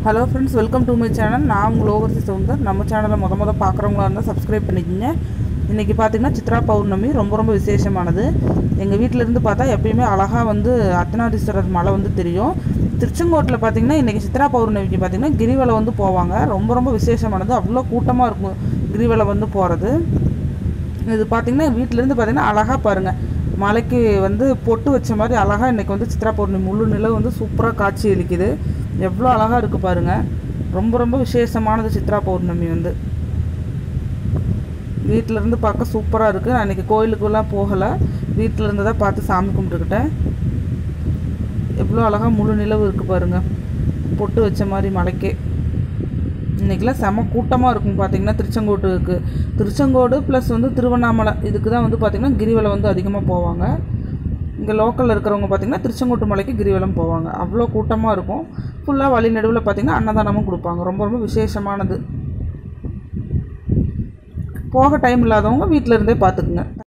hello friends welcome to my channel நான் உங்கள் overseer Soundar நம்ம சேனலை முத முத பார்க்குறவங்களா இருந்தால் சப்ஸ்கிரைப் பண்ணிக்கோங்க இன்றைக்கி பார்த்தீங்கன்னா சித்ரா பௌர்ணமி ரொம்ப ரொம்ப விசேஷமானது எங்கள் வீட்டிலேருந்து பார்த்தா எப்பயுமே அழகாக வந்து அர்த்தநாதீஸ்வரர் மலை வந்து தெரியும் திருச்செங்கோட்டில் பார்த்தீங்கன்னா இன்றைக்கி சித்ரா பௌர்ணமிக்கு பார்த்தீங்கன்னா கிரிவலம் வந்து போவாங்க ரொம்ப ரொம்ப விசேஷமானது அவ்வளோ கூட்டமாக இருக்கும் கிரிவலம் வந்து போகிறது இது பார்த்தீங்கன்னா வீட்டிலேருந்து பார்த்தீங்கன்னா அழகாக பாருங்கள் மலைக்கு வந்து பொட்டு வச்ச மாதிரி அழகாக இன்றைக்கி வந்து சித்ரா பௌர்ணமி முழு நிலவு வந்து சூப்பராக காட்சி அளிக்குது எவ்வளோ அழகாக இருக்குது பாருங்கள் ரொம்ப ரொம்ப விசேஷமானது சித்ரா பௌர்ணமி வந்து வீட்டிலேருந்து பார்க்க சூப்பராக இருக்குது நான் இன்றைக்கி கோயிலுக்குலாம் போகலை வீட்டில் இருந்து தான் பார்த்து சாமி கும்பிட்டுக்கிட்டேன் எவ்வளோ அழகாக முழு நிலவு இருக்குது பாருங்கள் பொட்டு வச்ச மாதிரி மலைக்கே இன்றைக்கெலாம் செம கூட்டமாக இருக்கும் பார்த்தீங்கன்னா திருச்செங்கோட்டுக்கு திருச்செங்கோடு ப்ளஸ் வந்து திருவண்ணாமலை இதுக்கு தான் வந்து பார்த்திங்கன்னா கிரிவலம் வந்து அதிகமாக போவாங்க இங்கே லோக்கலில் இருக்கிறவங்க பார்த்திங்கன்னா திருச்செங்கோட்டு மலைக்கு கிரிவலம் போவாங்க அவ்வளோ கூட்டமாக இருக்கும் ஃபுல்லாக வழி நடுவில் பார்த்திங்கன்னா அன்னதானமும் கொடுப்பாங்க ரொம்ப ரொம்ப விசேஷமானது போக டைம் இல்லாதவங்க வீட்டில் இருந்தே பார்த்துக்குங்க